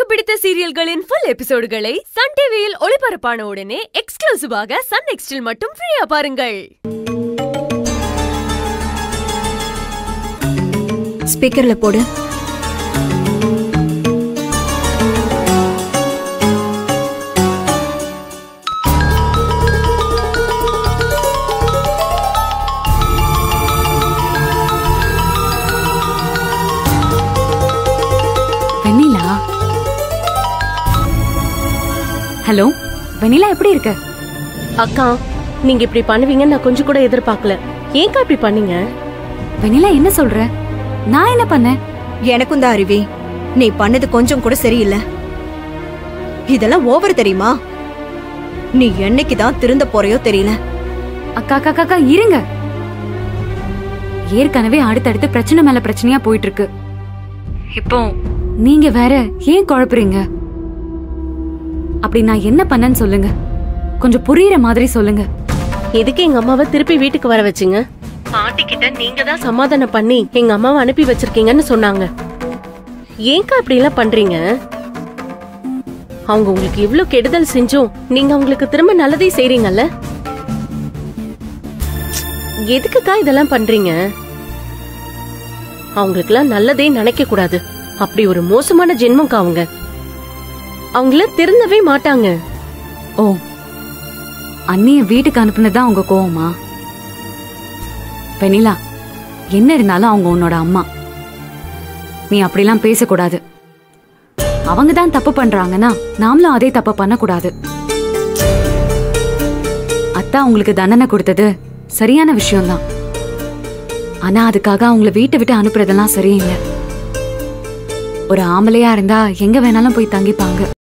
பிடித்த சீரியல்களின் full எபிசோடுகளை Sun டிவியில் ஒளிபரப்பான உடனே எக்ஸ்க்ளூசிவாக சன் நெக்ஸ்டில் மட்டும் ஃப்ரீயா பாருங்கள் ஸ்பீக்கர்ல போடு வெண்ணிலா ஹலோ வெண்ணிலா எப்படி இருக்க அக்கா நீங்க இப்படி பண்ணுவீங்கன்னு நான் கொஞ்சம் கூட எதிர்பார்க்கல ஏன்க்கா இப்படி பண்ணீங்க வெண்ணிலா என்ன சொல்ற நான் என்ன பண்ணேன் எனக்கும் தான் அருவி நீ பண்ணது கொஞ்சம் கூட சரியில்லை இதெல்லாம் ஓவர் தெரியுமா நீ என்னைக்கு தான் திருந்த போறையோ தெரியல அக்கா அக்கா அக்கா, அக்கா இருங்க ஏற்கனவே அடுத்தடுத்து பிரச்சனை மேல பிரச்சனையா போயிட்டு இருக்கு இப்போ நீங்க வேற ஏன் குழப்புறீங்க அப்படி நான் என்ன பண்ணேன்னு சொல்லுங்க கொஞ்சம் புரியுற மாதிரி சொல்லுங்க எதுக்கு எங்க அம்மாவை திருப்பி வீட்டுக்கு வர வச்சீங்க பாட்டி கிட்ட நீங்க தான் சமாதானம் பண்ணி எங்க அம்மாவை அனுப்பி வச்சிருக்கீங்கன்னு சொன்னாங்க ஏன்க்கா இப்படி எல்லாம் பண்றீங்க அவங்க உங்களுக்கு இவ்ளோ கெடுதல் செஞ்சும் நீங்க அவங்களுக்கு திரும்ப நல்லதே செய்றீங்கல்ல எதுக்குக்கா இதெல்லாம் பண்றீங்க அவங்களுக்குலாம் நல்லதே நினைக்க கூடாது அப்படி ஒரு மோசமான ஜென்மம்க்கா அவங்க அவங்கள திருந்தவே மாட்டாங்க ஓ அண்ணிய வீட்டுக்கு அனுப்புனதுதான் உங்க கோவமா வெண்ணிலா என்ன இருந்தாலும் அவங்க உன்னோட அம்மா நீ அப்படிலாம் பேசக்கூடாது அவங்க தான் தப்பு பண்றாங்கன்னா நாமளும் அதே தப்பு பண்ணக்கூடாது அத்தா உங்களுக்கு தண்டனை கொடுத்தது சரியான விஷயம்தான் ஆனா அதுக்காக அவங்கள வீட்டை விட்டு அனுப்புறதெல்லாம் சரியில்லை ஒரு ஆம்பளையா இருந்தா எங்க வேணாலும் போய் தங்கிப்பாங்க